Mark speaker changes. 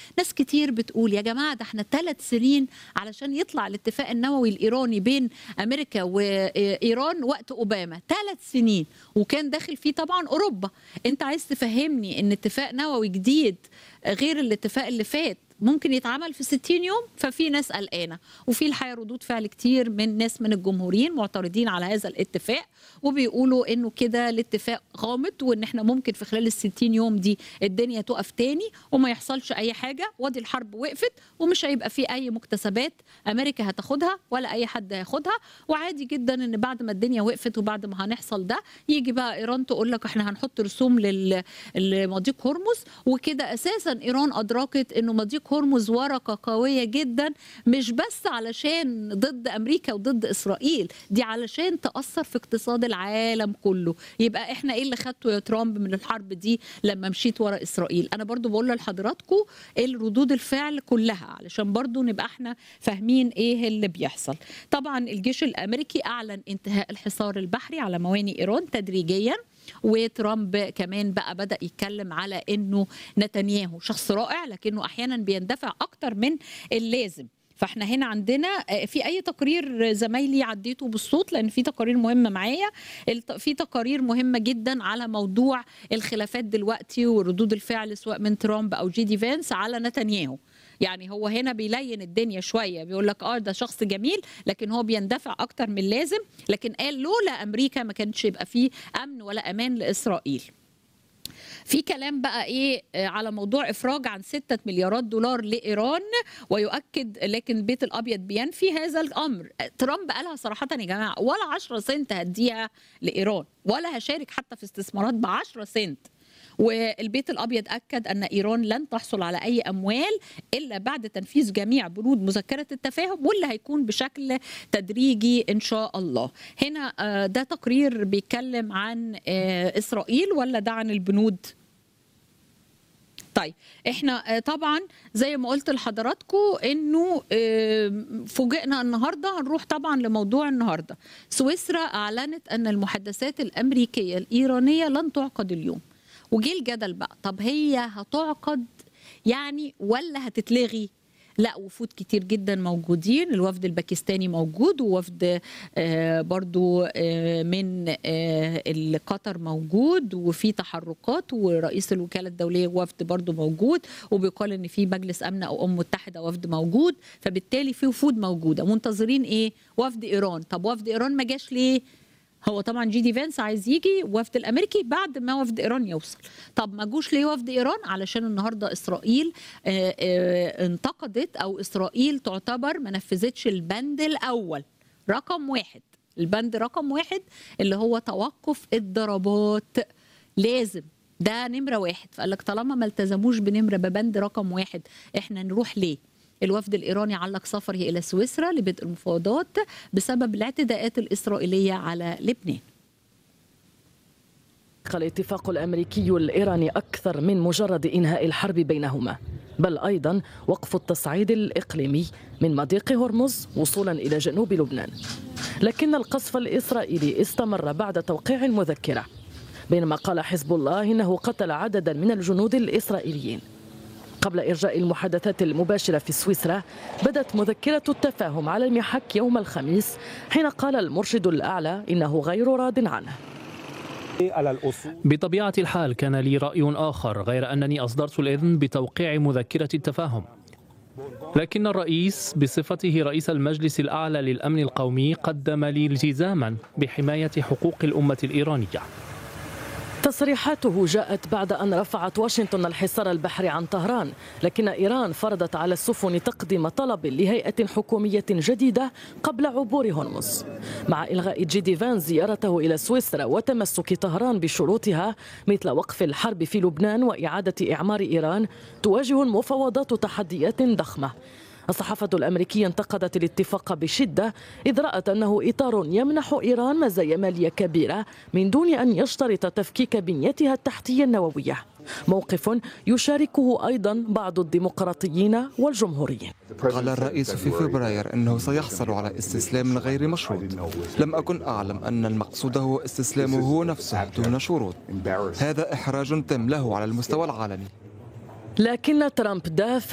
Speaker 1: ناس كتير بتقول يا جماعه ده احنا ثلاث سنين علشان يطلع الاتفاق النووي الايراني بين امريكا وايران وقت اوباما ثلاث سنين وكان داخل فيه طبعا اوروبا انت عايز تفهمني ان اتفاق نووي جديد غير الاتفاق اللي فات ممكن يتعمل في 60 يوم ففي ناس قلقانه وفي الحقيقه ردود فعل كتير من ناس من الجمهوريين معترضين على هذا الاتفاق وبيقولوا انه كده الاتفاق غامض وان احنا ممكن في خلال ال 60 يوم دي الدنيا تقف تاني وما يحصلش اي حاجه وادي الحرب وقفت ومش هيبقى في اي مكتسبات امريكا هتاخدها ولا اي حد هياخدها وعادي جدا ان بعد ما الدنيا وقفت وبعد ما هنحصل ده يجي بقى ايران تقول لك احنا هنحط رسوم لل- لمضيق هرمز وكده اساسا ايران ادركت انه مضيق هرمز ورقه قويه جدا مش بس علشان ضد امريكا وضد اسرائيل دي علشان تاثر في اقتصاد العالم كله يبقى احنا ايه اللي خدته يا ترامب من الحرب دي لما مشيت ورا اسرائيل انا برضو بقول لحضراتكم الردود الفعل كلها علشان برضو نبقى احنا فاهمين ايه اللي بيحصل طبعا الجيش الامريكي اعلن انتهاء الحصار البحري على موانئ ايران تدريجيا وترامب كمان بقى بدا يتكلم على انه نتنياهو شخص رائع لكنه احيانا بيندفع اكتر من اللازم فاحنا هنا عندنا آه، في اي تقرير زمايلي عديته بالصوت لان في تقارير مهمه معايا الت- في تقارير مهمه جدا على موضوع الخلافات دلوقتي وردود الفعل سواء من ترامب او جي دي فانس على نتنياهو يعني هو هنا بيلين الدنيا شويه بيقول لك اه ده شخص جميل لكن هو بيندفع اكتر من اللازم لكن قال لولا امريكا ما كانش يبقى فيه امن ولا امان لاسرائيل في كلام بقى ايه آه، على موضوع افراج عن 6 مليارات دولار لايران ويؤكد لكن البيت الابيض بينفي هذا الامر آه، ترامب قالها صراحه يا جماعه ولا 10 سنت هديها لايران ولا هشارك حتى في استثمارات ب 10 سنت والبيت الابيض اكد ان ايران لن تحصل على اي اموال الا بعد تنفيذ جميع بنود مذكره التفاهم واللي هيكون بشكل تدريجي ان شاء الله هنا آه، ده تقرير بيتكلم عن آه، اسرائيل ولا ده عن البنود طيب احنا آه، طبعا زي ما قلت لحضراتكم انه آه، فوجئنا النهارده هنروح طبعا لموضوع النهارده سويسرا اعلنت ان المحادثات الامريكيه الايرانيه لن تعقد اليوم وجه الجدل بقى طب هي هتعقد يعني ولا هتتلغي لا وفود كتير جدا موجودين الوفد الباكستاني موجود ووفد آه، برضو آه، من آه، قطر موجود وفي تحركات ورئيس الوكالة الدولية وفد برضو موجود وبيقال ان في مجلس امن او ام متحدة وفد موجود فبالتالي في وفود موجودة منتظرين ايه وفد ايران طب وفد ايران ما جاش ليه هو طبعا جي دي فانس عايز يجي وفد الامريكي بعد ما وفد ايران يوصل طب ما جوش ليه وفد ايران علشان النهارده اسرائيل آه، آه، انتقدت او اسرائيل تعتبر ما نفذتش البند الاول رقم واحد البند رقم واحد اللي هو توقف الضربات لازم ده نمره واحد فقال لك طالما ما التزموش بنمره ببند رقم واحد احنا نروح ليه الوفد الإيراني علق سفره إلى سويسرا لبدء المفاوضات بسبب الاعتداءات الإسرائيلية على لبنان
Speaker 2: الاتفاق الامريكي الايراني اكثر من مجرد انهاء الحرب بينهما بل ايضا وقف التصعيد الاقليمي من مضيق هرمز وصولا الى جنوب لبنان لكن القصف الاسرائيلي استمر بعد توقيع المذكره بينما قال حزب الله انه قتل عددا من الجنود الاسرائيليين قبل إرجاء المحادثات المباشرة في سويسرا بدت مذكرة التفاهم على المحك يوم الخميس حين قال المرشد الأعلى إنه غير راض عنه
Speaker 3: على الأصول
Speaker 4: بطبيعة الحال كان لي رأي آخر غير أنني أصدرت الإذن بتوقيع مذكرة التفاهم لكن الرئيس بصفته رئيس المجلس الأعلى للأمن القومي قدم لي التزاما بحماية حقوق الأمة الإيرانية
Speaker 2: تصريحاته جاءت بعد أن رفعت واشنطن الحصار البحري عن طهران لكن إيران فرضت على السفن تقديم طلب لهيئة حكومية جديدة قبل عبور هرمز مع إلغاء جيدي فان زيارته إلى سويسرا وتمسك طهران بشروطها مثل وقف الحرب في لبنان وإعادة إعمار إيران تواجه المفاوضات تحديات ضخمة الصحافة الأمريكية انتقدت الاتفاق بشدة إذ رأت أنه إطار يمنح إيران مزايا مالية كبيرة من دون أن يشترط تفكيك بنيتها التحتية النووية موقف يشاركه أيضا بعض الديمقراطيين والجمهوريين
Speaker 5: قال الرئيس في فبراير أنه سيحصل على استسلام غير مشروط لم أكن أعلم أن المقصود هو استسلامه نفسه دون شروط هذا إحراج تم له على المستوى العالمي
Speaker 2: لكن ترامب دافع